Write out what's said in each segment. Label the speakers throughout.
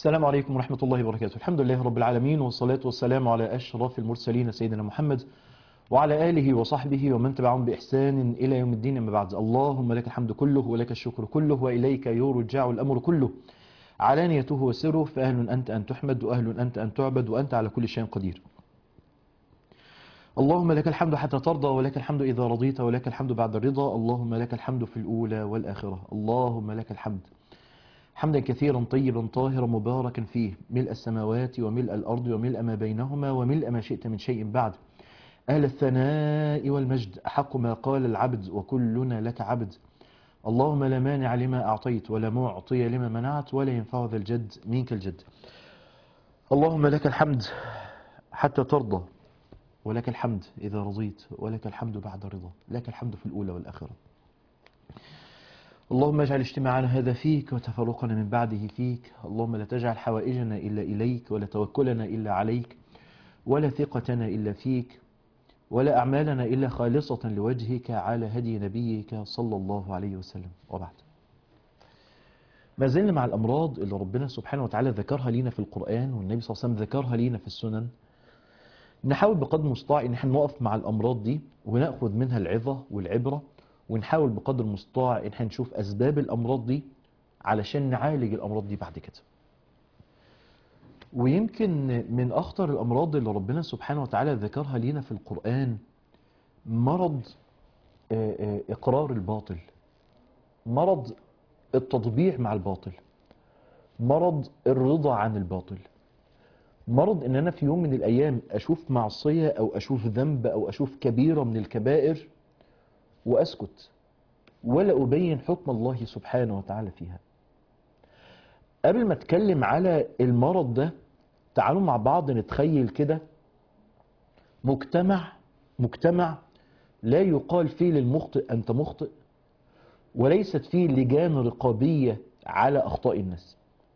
Speaker 1: السلام عليكم ورحمة الله وبركاته الحمد لله رب العالمين والصلاة والسلام على أشرف المرسلين سيدنا محمد وعلى آله وصحبه ومن تبعهم بإحسان إلى يوم الدين أما بعد اللهم لك الحمد كله ولك الشكر كله وإليك يرجع الأمر كله علانيته وسره فأهل أنت أن تحمد وأهل أنت أن تعبد وأنت على كل شيء قدير اللهم لك الحمد حتى ترضى ولك الحمد إذا رضيت ولك الحمد بعد الرضا اللهم لك الحمد في الأولى والآخرة اللهم لك الحمد حمدا كثيرا طيبا طاهرا مباركا فيه ملء السماوات وملء الأرض وملء ما بينهما وملء ما شئت من شيء بعد أهل الثناء والمجد أحق ما قال العبد وكلنا لك عبد اللهم لا مانع لما أعطيت ولا معطي لما منعت ولا ينفع ذا الجد منك الجد اللهم لك الحمد حتى ترضى ولك الحمد إذا رضيت ولك الحمد بعد رضا لك الحمد في الأولى والآخرة اللهم اجعل اجتماعنا هذا فيك وتفرقنا من بعده فيك اللهم لا تجعل حوائجنا إلا إليك ولا توكلنا إلا عليك ولا ثقتنا إلا فيك ولا أعمالنا إلا خالصة لوجهك على هدي نبيك صلى الله عليه وسلم وبعد ما زلنا مع الأمراض اللي ربنا سبحانه وتعالى ذكرها لينا في القرآن والنبي صلى الله عليه وسلم ذكرها لينا في السنن نحاول بقدر المستطاع ان احنا نقف مع الامراض دي وناخذ منها العظه والعبره ونحاول بقدر المستطاع ان احنا نشوف اسباب الامراض دي علشان نعالج الامراض دي بعد كده ويمكن من اخطر الامراض اللي ربنا سبحانه وتعالى ذكرها لينا في القران مرض آه، آه، اقرار الباطل مرض التطبيع مع الباطل مرض الرضا عن الباطل مرض ان انا في يوم من الايام اشوف معصية او اشوف ذنب او اشوف كبيرة من الكبائر واسكت ولا ابين حكم الله سبحانه وتعالى فيها قبل ما اتكلم على المرض ده تعالوا مع بعض نتخيل كده مجتمع مجتمع لا يقال فيه للمخطئ انت مخطئ وليست فيه لجان رقابية على اخطاء الناس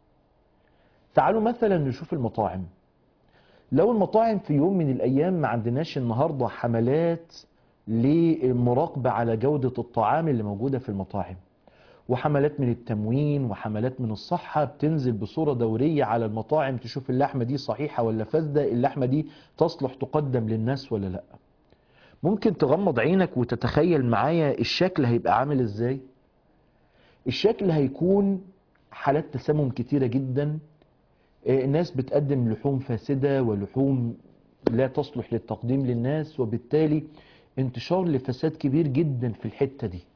Speaker 1: تعالوا مثلا نشوف المطاعم لو المطاعم في يوم من الايام ما عندناش النهارده حملات لمراقبه على جوده الطعام اللي موجوده في المطاعم وحملات من التموين وحملات من الصحه بتنزل بصوره دوريه على المطاعم تشوف اللحمه دي صحيحه ولا فاسده اللحمه دي تصلح تقدم للناس ولا لا ممكن تغمض عينك وتتخيل معايا الشكل هيبقى عامل ازاي الشكل هيكون حالات تسمم كتيره جدا الناس بتقدم لحوم فاسدة ولحوم لا تصلح للتقديم للناس وبالتالي انتشار لفساد كبير جدا في الحتة دي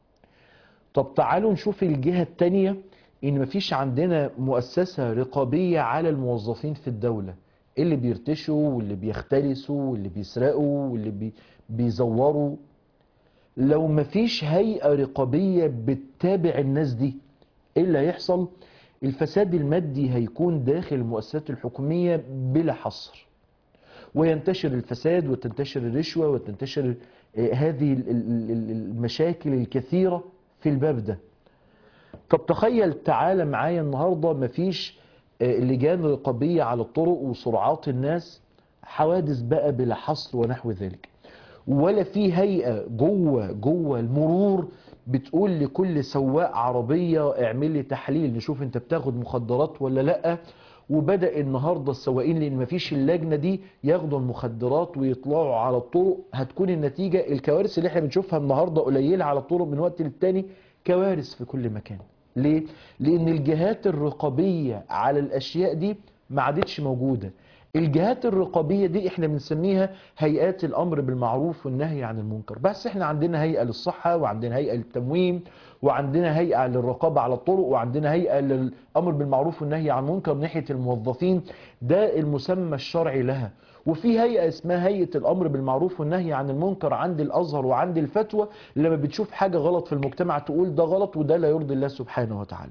Speaker 1: طب تعالوا نشوف الجهة التانية ان مفيش عندنا مؤسسة رقابية على الموظفين في الدولة اللي بيرتشوا واللي بيختلسوا واللي بيسرقوا واللي بي بيزوروا لو مفيش هيئة رقابية بتتابع الناس دي ايه اللي هيحصل؟ الفساد المادي هيكون داخل المؤسسات الحكومية بلا حصر وينتشر الفساد وتنتشر الرشوة وتنتشر هذه المشاكل الكثيرة في الباب ده طب تخيل تعالى معايا النهاردة مفيش لجان رقابية على الطرق وسرعات الناس حوادث بقى بلا حصر ونحو ذلك ولا في هيئة جوه جوه المرور بتقول لكل سواق عربية اعمل لي تحليل نشوف انت بتاخد مخدرات ولا لا وبدأ النهاردة السواقين لان مفيش اللجنة دي ياخدوا المخدرات ويطلعوا على الطرق هتكون النتيجة الكوارث اللي احنا بنشوفها النهاردة قليلة على الطرق من وقت للتاني كوارث في كل مكان ليه؟ لان الجهات الرقابية على الاشياء دي ما عادتش موجودة الجهات الرقابية دي احنا بنسميها هيئات الامر بالمعروف والنهي عن المنكر بس احنا عندنا هيئة للصحة وعندنا هيئة للتموين وعندنا هيئة للرقابة على الطرق وعندنا هيئة للامر بالمعروف والنهي عن المنكر من ناحية الموظفين ده المسمى الشرعي لها وفي هيئة اسمها هيئة الامر بالمعروف والنهي عن المنكر عند الازهر وعند الفتوى لما بتشوف حاجة غلط في المجتمع تقول ده غلط وده لا يرضي الله سبحانه وتعالى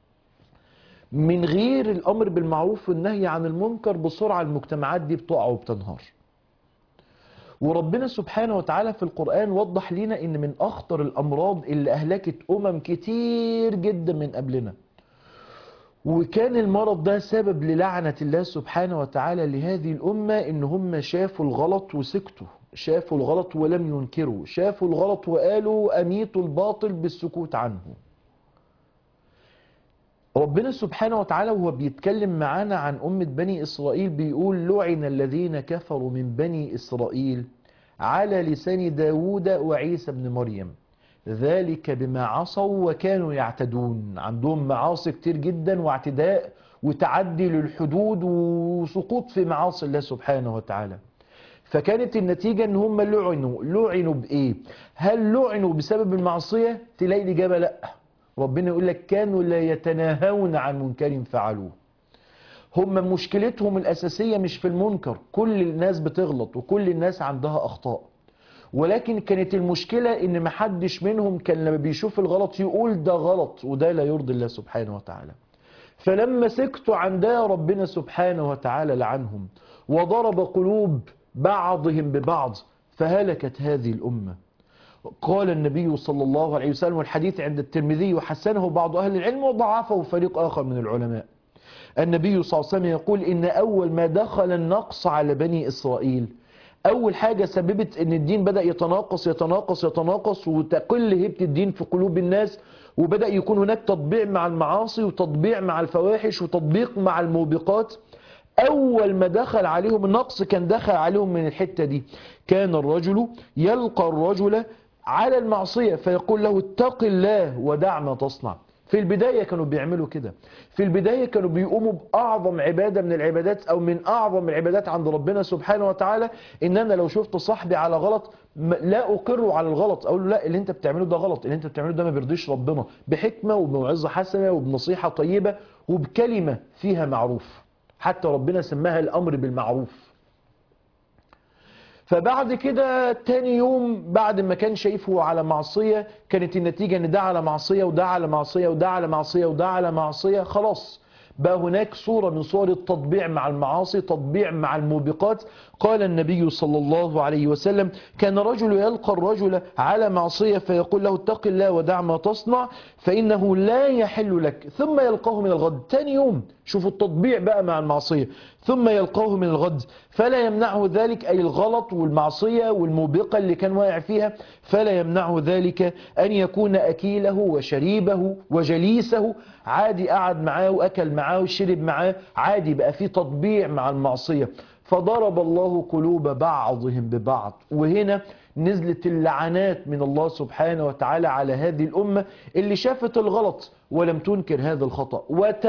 Speaker 1: من غير الامر بالمعروف والنهي عن المنكر بسرعه المجتمعات دي بتقع وبتنهار وربنا سبحانه وتعالى في القرآن وضح لنا ان من اخطر الامراض اللي اهلكت امم كتير جدا من قبلنا وكان المرض ده سبب للعنة الله سبحانه وتعالى لهذه الامة ان هم شافوا الغلط وسكتوا شافوا الغلط ولم ينكروا شافوا الغلط وقالوا اميتوا الباطل بالسكوت عنه ربنا سبحانه وتعالى وهو بيتكلم معانا عن أمة بني إسرائيل بيقول لعن الذين كفروا من بني إسرائيل على لسان داود وعيسى بن مريم ذلك بما عصوا وكانوا يعتدون عندهم معاصي كتير جدا واعتداء وتعدي للحدود وسقوط في معاصي الله سبحانه وتعالى فكانت النتيجة ان هم لعنوا لعنوا بايه هل لعنوا بسبب المعصية تلاقي الإجابة لا ربنا يقول لك كانوا لا يتناهون عن منكر فعلوه هم مشكلتهم الأساسية مش في المنكر كل الناس بتغلط وكل الناس عندها أخطاء ولكن كانت المشكلة ان محدش منهم كان لما بيشوف الغلط يقول ده غلط وده لا يرضي الله سبحانه وتعالى فلما سكتوا عن ده ربنا سبحانه وتعالى لعنهم وضرب قلوب بعضهم ببعض فهلكت هذه الأمة قال النبي صلى الله عليه وسلم والحديث عند الترمذي وحسنه بعض أهل العلم وضعفه فريق آخر من العلماء النبي صلى الله عليه وسلم يقول إن أول ما دخل النقص على بني إسرائيل أول حاجة سببت إن الدين بدأ يتناقص يتناقص يتناقص وتقل هيبة الدين في قلوب الناس وبدأ يكون هناك تطبيع مع المعاصي وتطبيع مع الفواحش وتطبيق مع الموبقات أول ما دخل عليهم النقص كان دخل عليهم من الحتة دي كان الرجل يلقى الرجل على المعصية فيقول له اتق الله ودع ما تصنع في البداية كانوا بيعملوا كده في البداية كانوا بيقوموا بأعظم عبادة من العبادات أو من أعظم العبادات عند ربنا سبحانه وتعالى إن أنا لو شفت صاحبي على غلط لا أقره على الغلط أقول له لا اللي أنت بتعمله ده غلط اللي أنت بتعمله ده ما بيرضيش ربنا بحكمة وبموعظة حسنة وبنصيحة طيبة وبكلمة فيها معروف حتى ربنا سماها الأمر بالمعروف فبعد كده تاني يوم بعد ما كان شايفه على معصية كانت النتيجة ان ده على معصية وده على معصية وده على معصية وده على معصية خلاص بقى هناك صورة من صور التطبيع مع المعاصي تطبيع مع الموبقات قال النبي صلى الله عليه وسلم كان رجل يلقى الرجل على معصية فيقول له اتق الله ودع ما تصنع فإنه لا يحل لك ثم يلقاه من الغد تاني يوم شوفوا التطبيع بقى مع المعصية ثم يلقاه من الغد فلا يمنعه ذلك أي الغلط والمعصية والموبقة اللي كان واقع فيها فلا يمنعه ذلك أن يكون أكيله وشريبه وجليسه عادي قعد معاه وأكل معاه وشرب معاه عادي بقى في تطبيع مع المعصية فضرب الله قلوب بعضهم ببعض وهنا نزلت اللعنات من الله سبحانه وتعالى على هذه الأمة اللي شافت الغلط ولم تنكر هذا الخطأ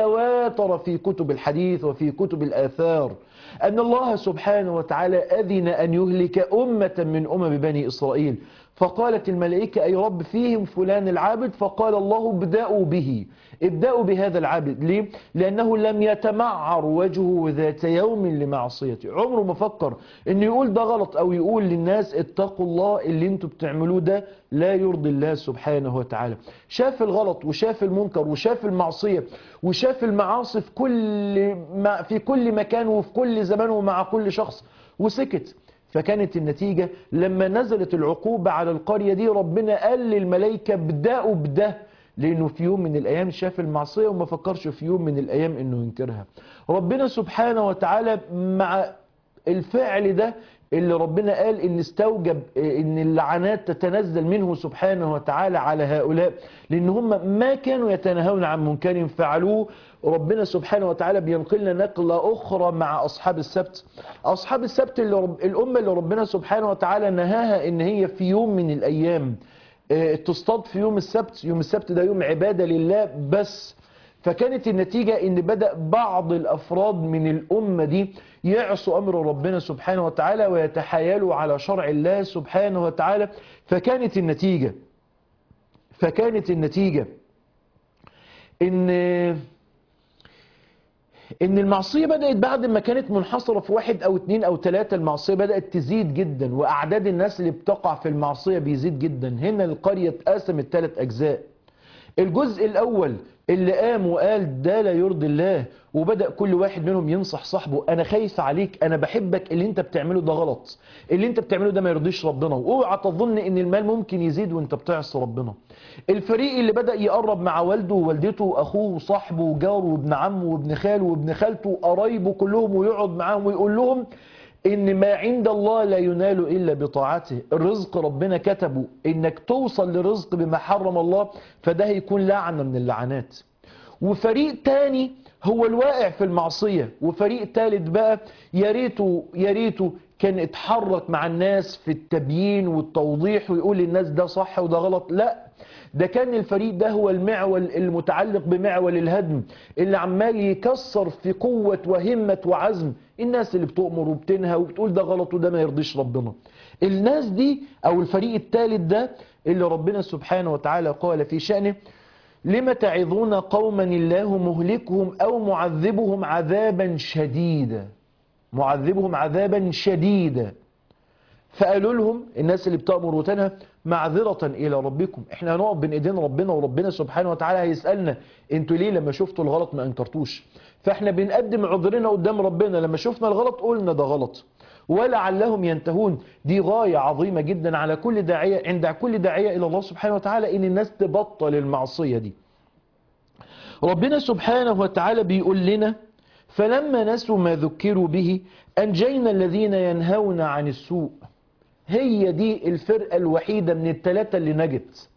Speaker 1: وتواتر في كتب الحديث وفي كتب الآثار أن الله سبحانه وتعالى أذن أن يهلك أمة من أمم بني إسرائيل فقالت الملائكة أي رب فيهم فلان العابد فقال الله ابدأوا به ابدأوا بهذا العابد ليه؟ لأنه لم يتمعر وجهه ذات يوم لمعصيته عمره ما فكر أنه يقول ده غلط أو يقول للناس اتقوا الله اللي انتوا بتعملوه ده لا يرضي الله سبحانه وتعالى شاف الغلط وشاف المنكر وشاف المعصية وشاف المعاصي في كل, ما في كل مكان وفي كل زمان ومع كل شخص وسكت فكانت النتيجة لما نزلت العقوبة على القرية دي ربنا قال للملائكة ابدأوا بده لأنه في يوم من الأيام شاف المعصية وما فكرش في يوم من الأيام أنه ينكرها ربنا سبحانه وتعالى مع الفعل ده اللي ربنا قال ان استوجب ان اللعنات تتنزل منه سبحانه وتعالى على هؤلاء لان هم ما كانوا يتناهون عن منكر فعلوه ربنا سبحانه وتعالى بينقلنا نقلة أخرى مع أصحاب السبت أصحاب السبت اللي رب الأمة اللي ربنا سبحانه وتعالى نهاها إن هي في يوم من الأيام تصطاد في يوم السبت يوم السبت ده يوم عبادة لله بس فكانت النتيجة ان بدأ بعض الافراد من الامة دي يعصوا امر ربنا سبحانه وتعالى ويتحايلوا على شرع الله سبحانه وتعالى فكانت النتيجة فكانت النتيجة ان ان المعصية بدأت بعد ما كانت منحصرة في واحد او اتنين او تلاتة المعصية بدأت تزيد جدا واعداد الناس اللي بتقع في المعصية بيزيد جدا هنا القرية اتقسمت ثلاث اجزاء الجزء الاول اللي قام وقال ده لا يرضي الله وبدأ كل واحد منهم ينصح صاحبه انا خايف عليك انا بحبك اللي انت بتعمله ده غلط اللي انت بتعمله ده ما يرضيش ربنا واوعى تظن ان المال ممكن يزيد وانت بتعصي ربنا الفريق اللي بدأ يقرب مع والده ووالدته واخوه وصاحبه وجاره وابن عمه وابن خاله وابن خالته وقرايبه كلهم ويقعد معاهم ويقول لهم ان ما عند الله لا ينال الا بطاعته الرزق ربنا كتبه انك توصل لرزق بما حرم الله فده هيكون لعنة من اللعنات وفريق تاني هو الواقع في المعصية وفريق تالت بقى يا ريته يا ريته كان اتحرك مع الناس في التبيين والتوضيح ويقول للناس ده صح وده غلط لا ده كان الفريق ده هو المعول المتعلق بمعول الهدم اللي عمال يكسر في قوة وهمة وعزم الناس اللي بتؤمر وبتنهى وبتقول ده غلط وده ما يرضيش ربنا الناس دي او الفريق الثالث ده اللي ربنا سبحانه وتعالى قال في شأنه لم تعظون قوما الله مهلكهم او معذبهم عذابا شديدا معذبهم عذابا شديدا فقالوا لهم الناس اللي بتأمر وتنهى معذرة إلى ربكم احنا هنقف بين ايدين ربنا وربنا سبحانه وتعالى هيسألنا انتوا ليه لما شفتوا الغلط ما انكرتوش فاحنا بنقدم عذرنا قدام ربنا لما شفنا الغلط قلنا ده غلط ولعلهم ينتهون دي غاية عظيمة جدا على كل داعية عند كل داعية إلى الله سبحانه وتعالى إن الناس تبطل المعصية دي ربنا سبحانه وتعالى بيقول لنا فلما نسوا ما ذكروا به أنجينا الذين ينهون عن السوء هي دي الفرقة الوحيدة من الثلاثة اللي نجت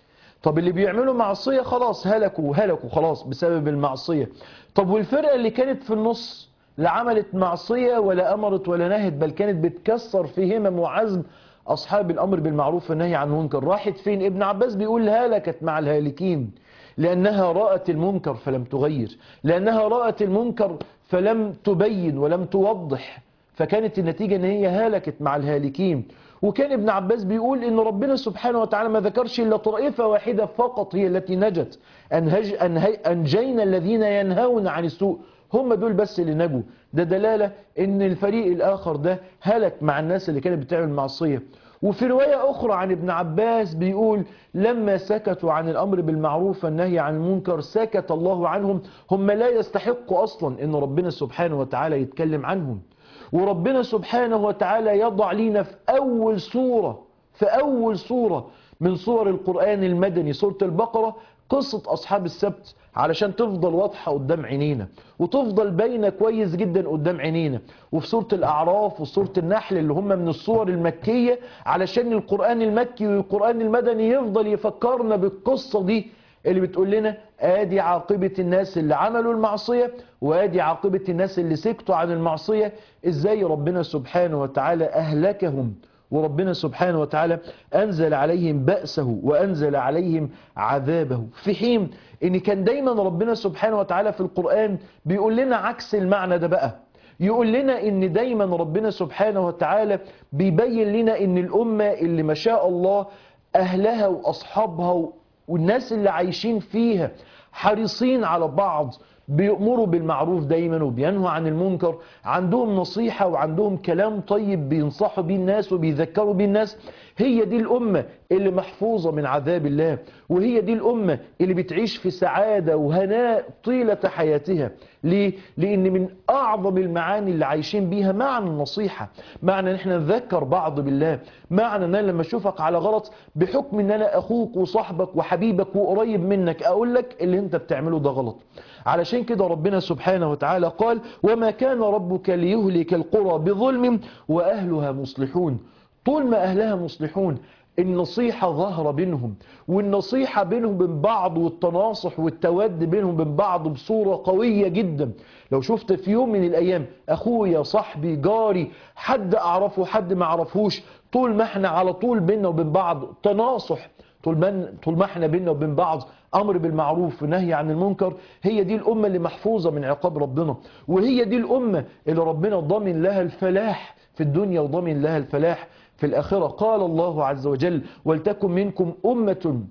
Speaker 1: طب اللي بيعملوا معصية خلاص هلكوا هلكوا خلاص بسبب المعصية طب والفرقة اللي كانت في النص لا عملت معصية ولا أمرت ولا نهت بل كانت بتكسر في همم وعزم أصحاب الأمر بالمعروف والنهي عن المنكر راحت فين ابن عباس بيقول هلكت مع الهالكين لأنها رأت المنكر فلم تغير لأنها رأت المنكر فلم تبين ولم توضح فكانت النتيجة ان هي هلكت مع الهالكين وكان ابن عباس بيقول ان ربنا سبحانه وتعالى ما ذكرش الا طائفة واحدة فقط هي التي نجت أنهج أنهي أنجينا الذين ينهون عن السوء هم دول بس اللي نجوا ده دلالة ان الفريق الاخر ده هلك مع الناس اللي كانت بتعمل معصية وفي رواية أخرى عن ابن عباس بيقول لما سكتوا عن الأمر بالمعروف والنهي عن المنكر سكت الله عنهم هم لا يستحقوا أصلا أن ربنا سبحانه وتعالى يتكلم عنهم وربنا سبحانه وتعالى يضع لنا في أول سورة في أول سورة من سور القرآن المدني سورة البقرة قصة أصحاب السبت علشان تفضل واضحة قدام عينينا وتفضل باينة كويس جدا قدام عينينا وفي سورة الأعراف وسورة النحل اللي هم من الصور المكية علشان القرآن المكي والقرآن المدني يفضل يفكرنا بالقصة دي اللي بتقول لنا ادي عاقبة الناس اللي عملوا المعصية وادي عاقبة الناس اللي سكتوا عن المعصية ازاي ربنا سبحانه وتعالى اهلكهم وربنا سبحانه وتعالى أنزل عليهم بأسه وأنزل عليهم عذابه في حين إن كان دايما ربنا سبحانه وتعالى في القرآن بيقول لنا عكس المعنى ده بقى يقول لنا ان دايما ربنا سبحانه وتعالى بيبين لنا ان الامة اللي ما شاء الله اهلها واصحابها والناس اللي عايشين فيها حريصين على بعض بيأمروا بالمعروف دايما وبينهوا عن المنكر عندهم نصيحة وعندهم كلام طيب بينصحوا بيه الناس وبيذكروا بيه الناس هي دي الأمة اللي محفوظة من عذاب الله وهي دي الأمة اللي بتعيش في سعادة وهناء طيلة حياتها ليه؟ لأن من أعظم المعاني اللي عايشين بيها معنى النصيحة معنى ان احنا نذكر بعض بالله معنى ان انا لما اشوفك على غلط بحكم ان انا اخوك وصاحبك وحبيبك وقريب منك اقول لك اللي انت بتعمله ده غلط علشان كده ربنا سبحانه وتعالى قال وما كان ربك ليهلك القرى بظلم وأهلها مصلحون طول ما أهلها مصلحون النصيحة ظاهرة بينهم والنصيحة بينهم بين بعض والتناصح والتود بينهم بين بعض بصورة قوية جدا لو شفت في يوم من الأيام أخويا صاحبي جاري حد أعرفه حد ما أعرفوش طول ما احنا على طول بيننا وبين بعض تناصح طول ما طول ما احنا بيننا وبين بعض امر بالمعروف ونهي عن المنكر هي دي الامه اللي محفوظه من عقاب ربنا وهي دي الامه اللي ربنا ضامن لها الفلاح في الدنيا وضامن لها الفلاح في الاخره قال الله عز وجل ولتكن منكم امه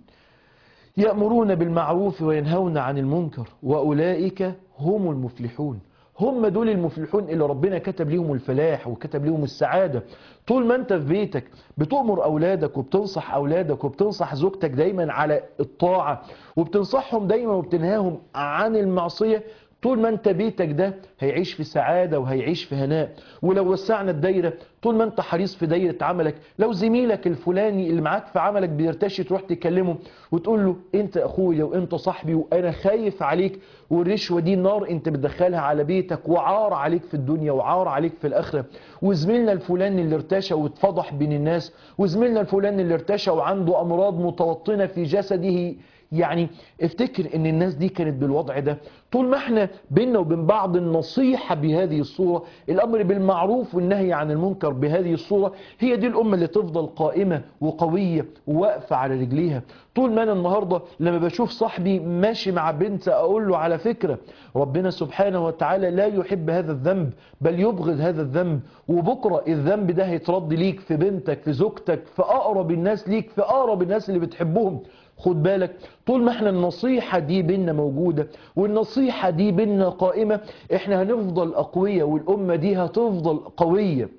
Speaker 1: يامرون بالمعروف وينهون عن المنكر واولئك هم المفلحون هم دول المفلحون اللي ربنا كتب ليهم الفلاح وكتب ليهم السعادة طول ما انت في بيتك بتؤمر أولادك وبتنصح أولادك وبتنصح زوجتك دايما على الطاعة وبتنصحهم دايما وبتنهاهم عن المعصية طول ما انت بيتك ده هيعيش في سعادة وهيعيش في هناء ولو وسعنا الدايرة طول ما انت حريص في دايرة عملك لو زميلك الفلاني اللي معاك في عملك بيرتشي تروح تكلمه وتقول له انت اخويا وانت صاحبي وانا خايف عليك والرشوة دي نار انت بتدخلها على بيتك وعار عليك في الدنيا وعار عليك في الاخرة وزميلنا الفلاني اللي ارتشى واتفضح بين الناس وزميلنا الفلاني اللي ارتشى وعنده امراض متوطنة في جسده يعني افتكر ان الناس دي كانت بالوضع ده طول ما احنا بينا وبين بعض النصيحة بهذه الصورة الامر بالمعروف والنهي عن المنكر بهذه الصورة هي دي الامة اللي تفضل قائمة وقوية وواقفة على رجليها طول ما انا النهاردة لما بشوف صاحبي ماشي مع بنت اقول له على فكرة ربنا سبحانه وتعالى لا يحب هذا الذنب بل يبغض هذا الذنب وبكرة الذنب ده هيترد ليك في بنتك في زوجتك في اقرب الناس ليك في اقرب الناس اللي بتحبهم خد بالك طول ما احنا النصيحة دي بينا موجودة والنصيحة دي بينا قائمة احنا هنفضل اقوية والامة دي هتفضل قوية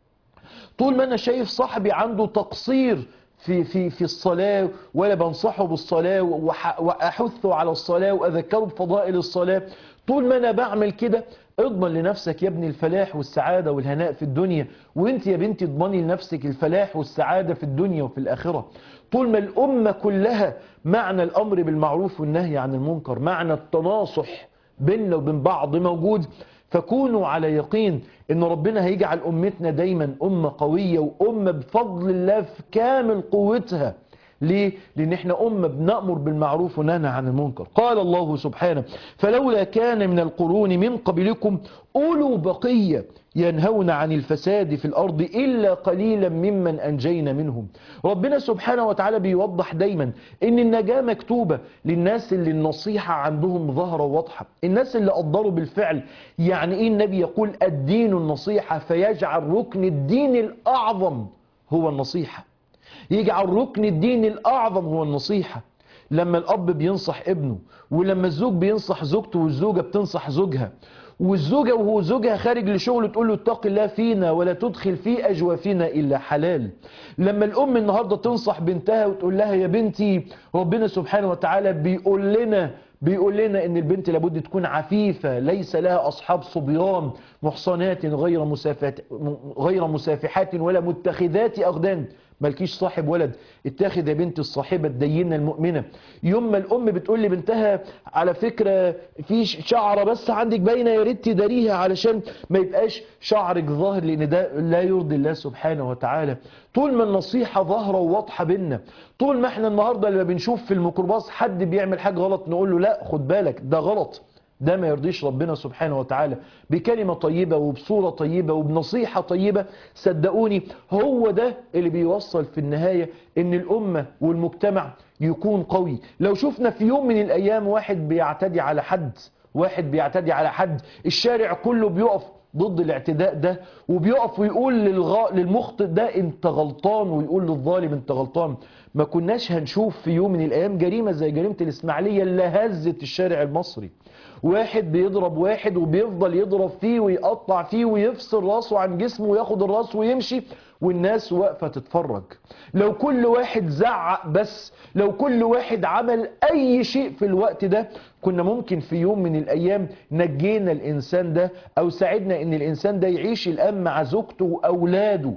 Speaker 1: طول ما انا شايف صاحبي عنده تقصير في في في الصلاة ولا بنصحه بالصلاة وح- واحثه على الصلاة واذكره بفضائل الصلاة طول ما انا بعمل كده اضمن لنفسك يا ابني الفلاح والسعادة والهناء في الدنيا وانت يا بنتي اضمني لنفسك الفلاح والسعادة في الدنيا وفي الآخرة طول ما الأمة كلها معنى الأمر بالمعروف والنهي عن المنكر معنى التناصح بيننا وبين بعض موجود فكونوا على يقين ان ربنا هيجعل امتنا دايما امة قوية وامة بفضل الله في كامل قوتها ليه؟ لأن احنا أمة بنأمر بالمعروف وننهى عن المنكر قال الله سبحانه فلولا كان من القرون من قبلكم أولو بقية ينهون عن الفساد في الأرض إلا قليلا ممن أنجينا منهم ربنا سبحانه وتعالى بيوضح دايما إن النجاة مكتوبة للناس اللي النصيحة عندهم ظاهرة وواضحة الناس اللي قدروا بالفعل يعني إيه النبي يقول الدين النصيحة فيجعل ركن الدين الأعظم هو النصيحة يجعل ركن الدين الأعظم هو النصيحة لما الأب بينصح ابنه ولما الزوج بينصح زوجته والزوجة بتنصح زوجها والزوجة وهو زوجها خارج لشغله تقول له اتق الله فينا ولا تدخل في أجوافنا إلا حلال لما الأم النهاردة تنصح بنتها وتقول لها يا بنتي ربنا سبحانه وتعالى بيقول لنا بيقول لنا ان البنت لابد تكون عفيفة ليس لها اصحاب صبيان محصنات غير مسافات غير مسافحات ولا متخذات اغدان مالكيش صاحب ولد اتاخد يا بنت الصاحبة الدينة المؤمنة يوم ما الام بتقول لبنتها على فكرة في شعرة بس عندك باينة يا ريت تداريها علشان ما يبقاش شعرك ظاهر لان ده لا يرضي الله سبحانه وتعالى طول ما النصيحة ظاهرة وواضحة بينا طول ما احنا النهاردة لما بنشوف في الميكروباص حد بيعمل حاجة غلط نقول له لا خد بالك ده غلط ده ما يرضيش ربنا سبحانه وتعالى بكلمة طيبة وبصورة طيبة وبنصيحة طيبة صدقوني هو ده اللي بيوصل في النهاية ان الأمة والمجتمع يكون قوي لو شفنا في يوم من الأيام واحد بيعتدي على حد واحد بيعتدي على حد الشارع كله بيقف ضد الاعتداء ده وبيقف ويقول للغ... للمخطئ ده انت غلطان ويقول للظالم انت غلطان ما كناش هنشوف في يوم من الايام جريمة زي جريمة الاسماعيلية اللي هزت الشارع المصري واحد بيضرب واحد وبيفضل يضرب فيه ويقطع فيه ويفصل راسه عن جسمه وياخد الراس ويمشي والناس واقفة تتفرج لو كل واحد زعق بس لو كل واحد عمل اي شيء في الوقت ده كنا ممكن في يوم من الايام نجينا الانسان ده او ساعدنا ان الانسان ده يعيش الان مع زوجته واولاده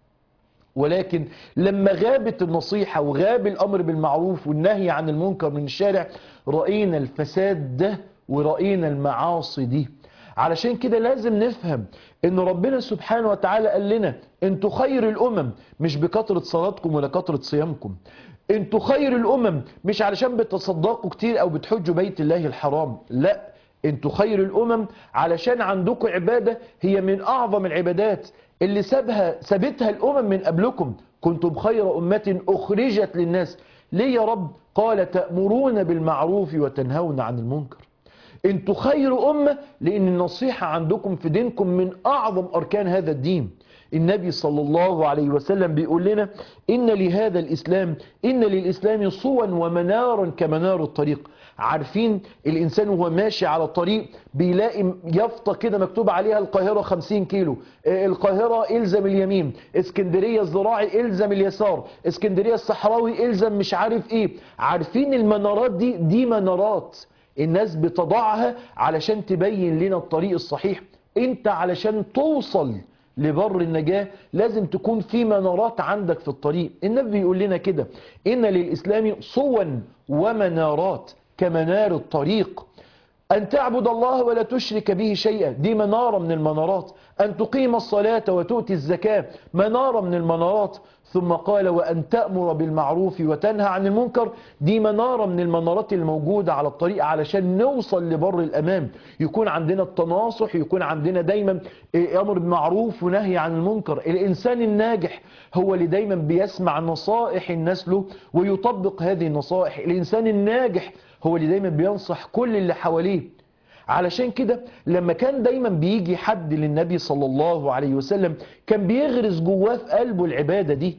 Speaker 1: ولكن لما غابت النصيحة وغاب الامر بالمعروف والنهي عن المنكر من الشارع رأينا الفساد ده ورأينا المعاصي دي علشان كده لازم نفهم ان ربنا سبحانه وتعالى قال لنا انتوا خير الامم مش بكثرة صلاتكم ولا كثرة صيامكم انتوا خير الامم مش علشان بتصدقوا كتير او بتحجوا بيت الله الحرام لا انتوا خير الامم علشان عندكم عبادة هي من اعظم العبادات اللي سابها سابتها الامم من قبلكم كنتم خير امة اخرجت للناس ليه يا رب قال تأمرون بالمعروف وتنهون عن المنكر انتوا خير أمة لأن النصيحة عندكم في دينكم من أعظم أركان هذا الدين النبي صلى الله عليه وسلم بيقول لنا إن لهذا الإسلام إن للإسلام صوا ومنارا كمنار الطريق عارفين الإنسان وهو ماشي على الطريق بيلاقي يافطة كده مكتوب عليها القاهرة 50 كيلو القاهرة إلزم اليمين اسكندرية الزراعي إلزم اليسار اسكندرية الصحراوي إلزم مش عارف إيه عارفين المنارات دي دي منارات الناس بتضعها علشان تبين لنا الطريق الصحيح انت علشان توصل لبر النجاة لازم تكون في منارات عندك في الطريق النبي بيقول لنا كده إن للإسلام صوا ومنارات كمنار الطريق أن تعبد الله ولا تشرك به شيئا دي منارة من المنارات أن تقيم الصلاة وتؤتي الزكاة منارة من المنارات ثم قال وأن تأمر بالمعروف وتنهى عن المنكر دي منارة من المنارات الموجودة على الطريق علشان نوصل لبر الأمام يكون عندنا التناصح يكون عندنا دايما أمر بالمعروف ونهي عن المنكر الإنسان الناجح هو اللي دايما بيسمع نصائح الناس له ويطبق هذه النصائح الإنسان الناجح هو اللي دايما بينصح كل اللي حواليه علشان كده لما كان دايما بيجي حد للنبي صلى الله عليه وسلم كان بيغرس جواه في قلبه العبادة دي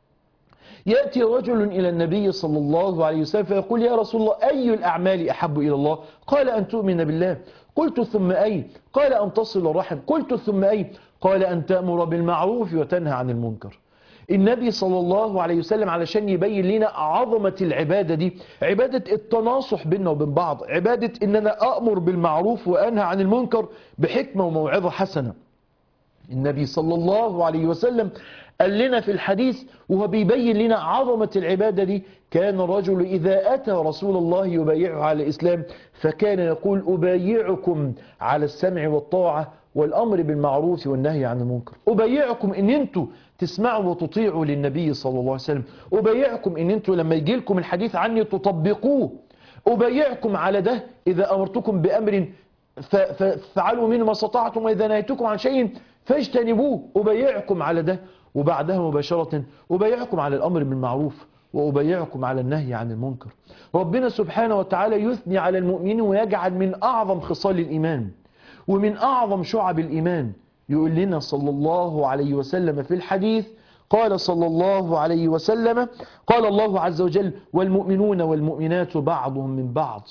Speaker 1: يأتي رجل إلى النبي صلى الله عليه وسلم فيقول يا رسول الله أي الأعمال أحب إلى الله قال أن تؤمن بالله قلت ثم أي قال أن تصل الرحم قلت ثم أي قال أن تأمر بالمعروف وتنهى عن المنكر النبي صلى الله عليه وسلم علشان يبين لنا عظمة العبادة دي عبادة التناصح بيننا وبين بعض عبادة ان انا أأمر بالمعروف وأنهى عن المنكر بحكمة وموعظة حسنة النبي صلى الله عليه وسلم قال لنا في الحديث وهو بيبين لنا عظمة العبادة دي كان الرجل إذا أتى رسول الله يبايعه على الإسلام فكان يقول أبايعكم على السمع والطاعة والأمر بالمعروف والنهي عن المنكر أبايعكم إن أنتوا تسمعوا وتطيعوا للنبي صلى الله عليه وسلم أبايعكم إن أنتوا لما يجي لكم الحديث عني تطبقوه أبايعكم على ده إذا أمرتكم بأمر ففعلوا منه ما استطعتم وإذا نهيتكم عن شيء فاجتنبوه أبايعكم على ده وبعدها مباشرة أبايعكم على الأمر بالمعروف وأبايعكم على النهي عن المنكر ربنا سبحانه وتعالى يثني على المؤمنين ويجعل من أعظم خصال الإيمان ومن أعظم شعب الإيمان يقول لنا صلى الله عليه وسلم في الحديث قال صلى الله عليه وسلم قال الله عز وجل والمؤمنون والمؤمنات بعضهم من بعض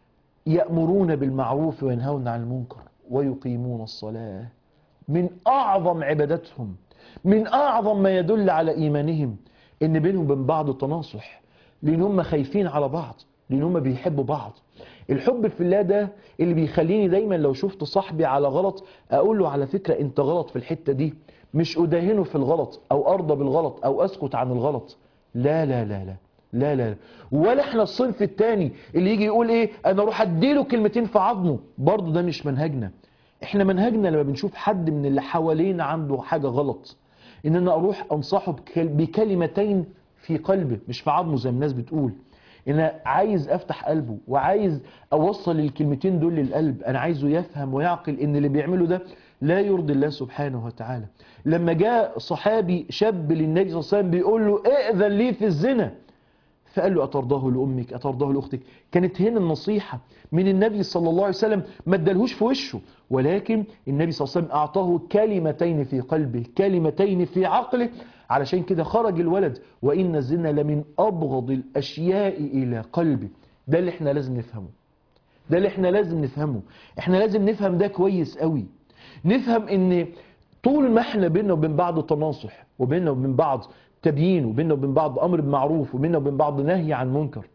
Speaker 1: يأمرون بالمعروف وينهون عن المنكر ويقيمون الصلاة من أعظم عبادتهم من أعظم ما يدل على إيمانهم إن بينهم وبين بعض تناصح لأن هم خايفين على بعض لأن هم بيحبوا بعض الحب في الله ده اللي بيخليني دايما لو شفت صاحبي على غلط أقول له على فكرة أنت غلط في الحتة دي مش أداهنه في الغلط أو أرضى بالغلط أو أسكت عن الغلط لا لا لا لا لا لا ولا احنا الصنف التاني اللي يجي يقول ايه انا اروح اديله كلمتين في عظمه برضه ده مش منهجنا احنا منهجنا لما بنشوف حد من اللي حوالينا عنده حاجة غلط ان انا اروح انصحه بكلمتين في قلبه مش في عظمه زي ما الناس بتقول ان انا عايز افتح قلبه وعايز اوصل الكلمتين دول للقلب انا عايزه يفهم ويعقل ان اللي بيعمله ده لا يرضي الله سبحانه وتعالى لما جاء صحابي شاب للنبي صلى الله عليه وسلم بيقول له ائذن لي في الزنا فقال له أترضاه لأمك أترضاه لأختك كانت هنا النصيحة من النبي صلى الله عليه وسلم ما ادالهوش في وشه ولكن النبي صلى الله عليه وسلم أعطاه كلمتين في قلبه كلمتين في عقله علشان كده خرج الولد وإن الزنا لمن أبغض الأشياء إلى قلبه ده اللي احنا لازم نفهمه ده اللي احنا لازم نفهمه احنا لازم نفهم ده كويس قوي نفهم ان طول ما احنا بينا وبين بعض تناصح وبينا وبين بعض تبيين وبيننا وبين بعض امر بمعروف وبيننا وبين بعض نهي عن منكر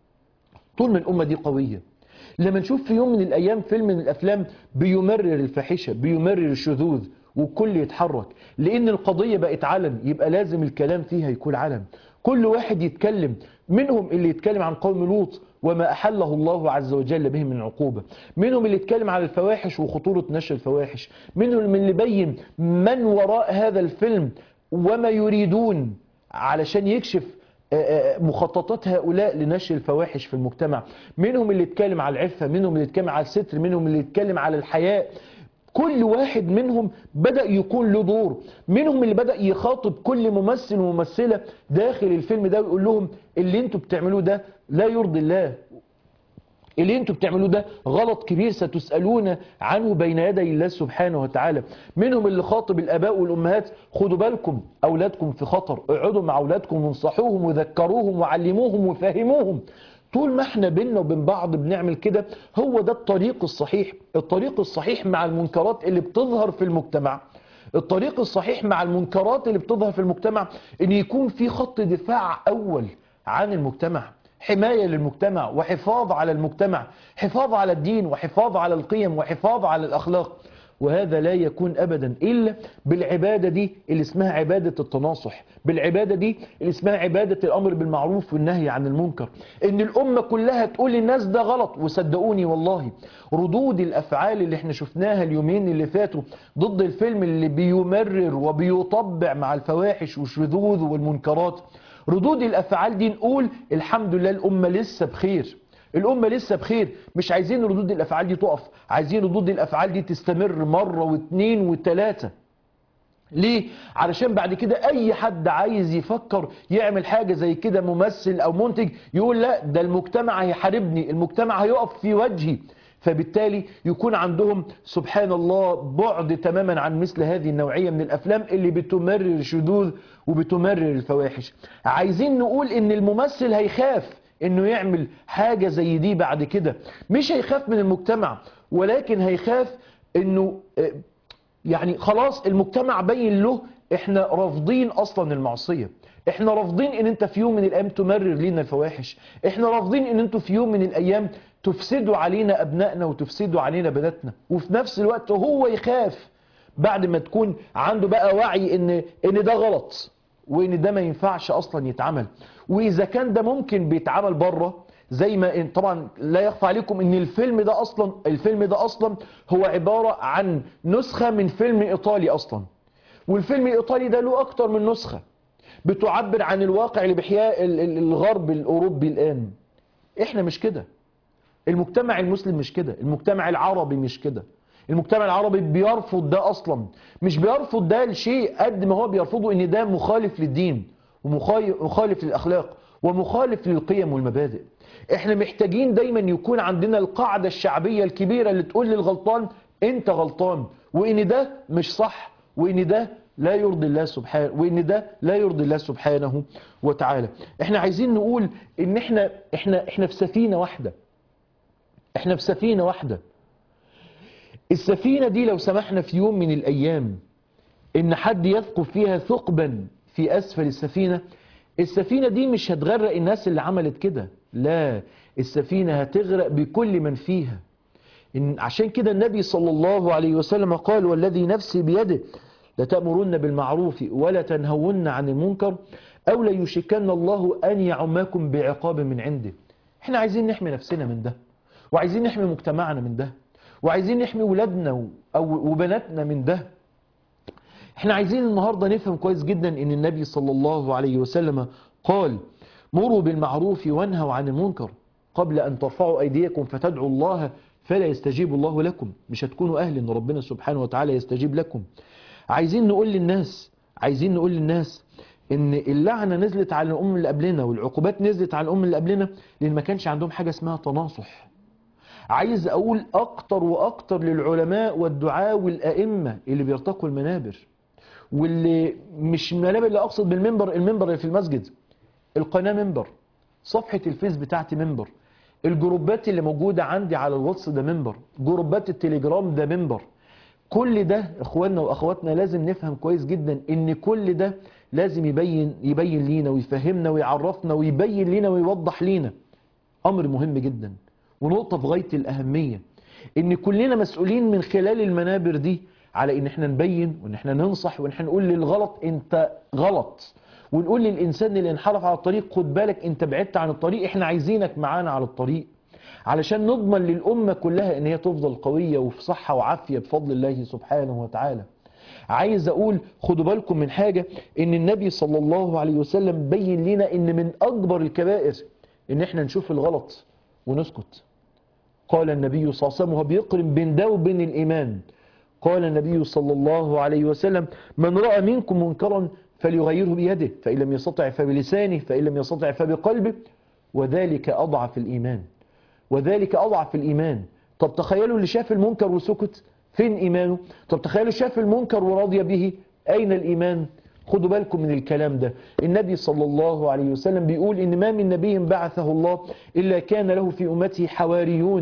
Speaker 1: طول ما الامه دي قويه لما نشوف في يوم من الايام فيلم من الافلام بيمرر الفاحشه بيمرر الشذوذ والكل يتحرك لان القضيه بقت علن يبقى لازم الكلام فيها يكون علن كل واحد يتكلم منهم اللي يتكلم عن قوم لوط وما أحله الله عز وجل به من عقوبة منهم اللي يتكلم على الفواحش وخطورة نشر الفواحش منهم اللي يبين من وراء هذا الفيلم وما يريدون علشان يكشف مخططات هؤلاء لنشر الفواحش في المجتمع منهم اللي يتكلم على العفة منهم اللي يتكلم على الستر منهم اللي يتكلم على الحياء كل واحد منهم بدأ يكون له دور منهم اللي بدأ يخاطب كل ممثل وممثلة داخل الفيلم ده ويقول لهم اللي انتوا بتعملوه ده لا يرضي الله اللي انتوا بتعملوه ده غلط كبير ستسألون عنه بين يدي الله سبحانه وتعالى منهم اللي خاطب الاباء والامهات خدوا بالكم اولادكم في خطر اقعدوا مع اولادكم وانصحوهم وذكروهم وعلموهم وفهموهم طول ما احنا بينا وبين بعض بنعمل كده هو ده الطريق الصحيح الطريق الصحيح مع المنكرات اللي بتظهر في المجتمع الطريق الصحيح مع المنكرات اللي بتظهر في المجتمع ان يكون في خط دفاع اول عن المجتمع حماية للمجتمع وحفاظ على المجتمع حفاظ على الدين وحفاظ على القيم وحفاظ على الأخلاق وهذا لا يكون أبدا إلا بالعبادة دي اللي اسمها عبادة التناصح بالعبادة دي اللي اسمها عبادة الأمر بالمعروف والنهي عن المنكر إن الأمة كلها تقول للناس ده غلط وصدقوني والله ردود الأفعال اللي احنا شفناها اليومين اللي فاتوا ضد الفيلم اللي بيمرر وبيطبع مع الفواحش والشذوذ والمنكرات ردود الأفعال دي نقول الحمد لله الأمة لسه بخير الأمة لسه بخير مش عايزين ردود الأفعال دي تقف عايزين ردود الأفعال دي تستمر مرة واثنين وثلاثة ليه؟ علشان بعد كده أي حد عايز يفكر يعمل حاجة زي كده ممثل أو منتج يقول لا ده المجتمع هيحاربني المجتمع هيقف في وجهي فبالتالي يكون عندهم سبحان الله بعد تماما عن مثل هذه النوعية من الأفلام اللي بتمرر الشذوذ وبتمرر الفواحش عايزين نقول إن الممثل هيخاف إنه يعمل حاجة زي دي بعد كده مش هيخاف من المجتمع ولكن هيخاف إنه يعني خلاص المجتمع بين له احنا رافضين اصلا المعصية احنا رافضين ان انت في يوم من الايام تمرر لنا الفواحش احنا رافضين ان انتوا في يوم من الايام تفسدوا علينا ابنائنا وتفسدوا علينا بناتنا وفي نفس الوقت هو يخاف بعد ما تكون عنده بقى وعي ان ان ده غلط وان ده ما ينفعش اصلا يتعمل واذا كان ده ممكن بيتعمل بره زي ما إن طبعا لا يخفى عليكم ان الفيلم ده اصلا الفيلم ده اصلا هو عبارة عن نسخة من فيلم ايطالي اصلا والفيلم الايطالي ده له اكتر من نسخة بتعبر عن الواقع اللي بيحياه الغرب الاوروبي الان احنا مش كده المجتمع المسلم مش كده المجتمع العربي مش كده المجتمع العربي بيرفض ده اصلا مش بيرفض ده لشيء قد ما هو بيرفضه ان ده مخالف للدين ومخالف للاخلاق ومخالف للقيم والمبادئ احنا محتاجين دايما يكون عندنا القاعدة الشعبية الكبيرة اللي تقول للغلطان انت غلطان وان ده مش صح وان ده لا يرضي الله سبحانه وان ده لا يرضي الله سبحانه وتعالى احنا عايزين نقول ان احنا احنا احنا في سفينة واحدة احنا في سفينة واحدة السفينة دي لو سمحنا في يوم من الايام ان حد يثقب فيها ثقبا في اسفل السفينة السفينة دي مش هتغرق الناس اللي عملت كده لا السفينة هتغرق بكل من فيها إن عشان كده النبي صلى الله عليه وسلم قال والذي نفسي بيده لتأمرن بالمعروف ولا تنهون عن المنكر أو ليشكن الله أن يعماكم بعقاب من عنده احنا عايزين نحمي نفسنا من ده وعايزين نحمي مجتمعنا من ده وعايزين نحمي ولادنا أو وبناتنا من ده احنا عايزين النهاردة نفهم كويس جدا ان النبي صلى الله عليه وسلم قال مروا بالمعروف وانهوا عن المنكر قبل أن ترفعوا أيديكم فتدعوا الله فلا يستجيب الله لكم مش هتكونوا أهل أن ربنا سبحانه وتعالى يستجيب لكم عايزين نقول للناس عايزين نقول للناس ان اللعنة نزلت على الأم اللي قبلنا والعقوبات نزلت على الأم اللي قبلنا لأن ما كانش عندهم حاجة اسمها تناصح عايز أقول أكتر وأكتر للعلماء والدعاء والأئمة اللي بيرتقوا المنابر واللي مش المنابر اللي أقصد بالمنبر المنبر اللي في المسجد القناة منبر صفحة الفيس بتاعتي منبر الجروبات اللي موجودة عندي على الواتس ده منبر جروبات التليجرام ده منبر كل ده اخواننا واخواتنا لازم نفهم كويس جدا ان كل ده لازم يبين يبين لينا ويفهمنا ويعرفنا ويبين لينا ويوضح لينا امر مهم جدا ونقطة في غاية الاهمية ان كلنا مسؤولين من خلال المنابر دي على ان احنا نبين وان احنا ننصح وان احنا نقول للغلط انت غلط ونقول للإنسان اللي انحرف على الطريق خد بالك انت بعدت عن الطريق احنا عايزينك معانا على الطريق علشان نضمن للأمة كلها ان هي تفضل قوية وفي صحة وعافية بفضل الله سبحانه وتعالى عايز اقول خدوا بالكم من حاجة ان النبي صلى الله عليه وسلم بين لنا ان من اكبر الكبائر ان احنا نشوف الغلط ونسكت قال النبي صلى الله عليه وسلم وهو بيقرن بين ده وبين الايمان قال النبي صلى الله عليه وسلم من رأى منكم منكرا فليغيره بيده فإن لم يستطع فبلسانه فإن لم يستطع فبقلبه وذلك أضعف الإيمان وذلك أضعف الإيمان طب تخيلوا اللي شاف المنكر وسكت فين إيمانه طب تخيلوا شاف المنكر ورضي به أين الإيمان خدوا بالكم من الكلام ده النبي صلى الله عليه وسلم بيقول إن ما من نبي بعثه الله إلا كان له في أمته حواريون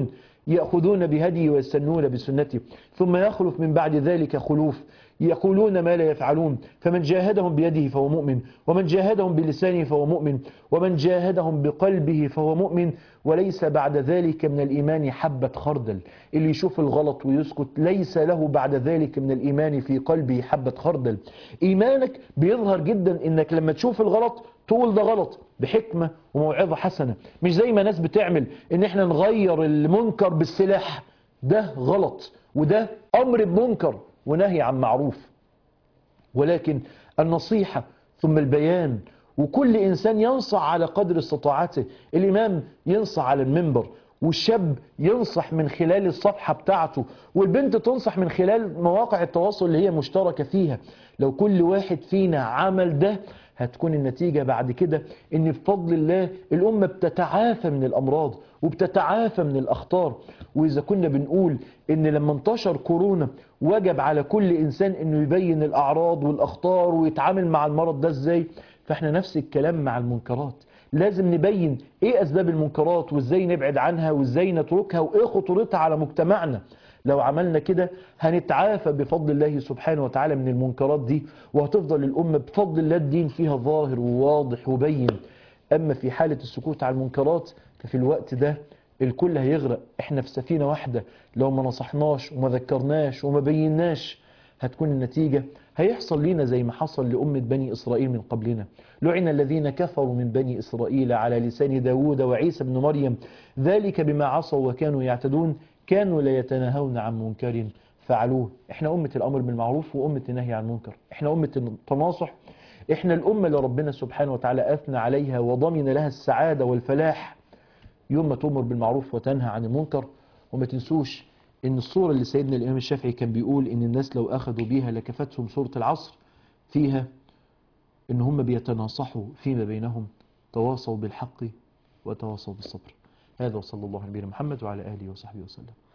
Speaker 1: يأخذون بهدي ويستنون بسنته ثم يخلف من بعد ذلك خلوف يقولون ما لا يفعلون فمن جاهدهم بيده فهو مؤمن ومن جاهدهم بلسانه فهو مؤمن ومن جاهدهم بقلبه فهو مؤمن وليس بعد ذلك من الإيمان حبة خردل اللي يشوف الغلط ويسكت ليس له بعد ذلك من الإيمان في قلبه حبة خردل إيمانك بيظهر جدا إنك لما تشوف الغلط تقول ده غلط بحكمة وموعظة حسنة مش زي ما ناس بتعمل إن إحنا نغير المنكر بالسلاح ده غلط وده أمر بمنكر ونهي عن معروف ولكن النصيحة ثم البيان وكل إنسان ينصح على قدر استطاعته الإمام ينصح على المنبر والشاب ينصح من خلال الصفحة بتاعته والبنت تنصح من خلال مواقع التواصل اللي هي مشتركة فيها لو كل واحد فينا عمل ده هتكون النتيجة بعد كده ان بفضل الله الأمة بتتعافى من الأمراض وبتتعافى من الأخطار وإذا كنا بنقول ان لما انتشر كورونا وجب على كل إنسان انه يبين الأعراض والأخطار ويتعامل مع المرض ده ازاي فاحنا نفس الكلام مع المنكرات لازم نبين ايه اسباب المنكرات وازاي نبعد عنها وازاي نتركها وايه خطورتها على مجتمعنا لو عملنا كده هنتعافى بفضل الله سبحانه وتعالى من المنكرات دي وهتفضل الأمة بفضل الله الدين فيها ظاهر وواضح وبين أما في حالة السكوت على المنكرات ففي الوقت ده الكل هيغرق احنا في سفينة واحدة لو ما نصحناش وما ذكرناش وما بيناش هتكون النتيجة هيحصل لنا زي ما حصل لأمة بني إسرائيل من قبلنا لعن الذين كفروا من بني إسرائيل على لسان داود وعيسى بن مريم ذلك بما عصوا وكانوا يعتدون كانوا لا يتناهون عن منكر فعلوه احنا أمة الأمر بالمعروف وأمة النهي عن المنكر احنا أمة التناصح احنا الأمة اللي ربنا سبحانه وتعالى أثنى عليها وضمن لها السعادة والفلاح يوم ما تؤمر بالمعروف وتنهى عن المنكر وما تنسوش ان الصورة اللي سيدنا الإمام الشافعي كان بيقول ان الناس لو أخذوا بيها لكفتهم صورة العصر فيها ان هم بيتناصحوا فيما بينهم تواصوا بالحق وتواصوا بالصبر هذا وصلى الله على نبينا محمد وعلى آله وصحبه وسلم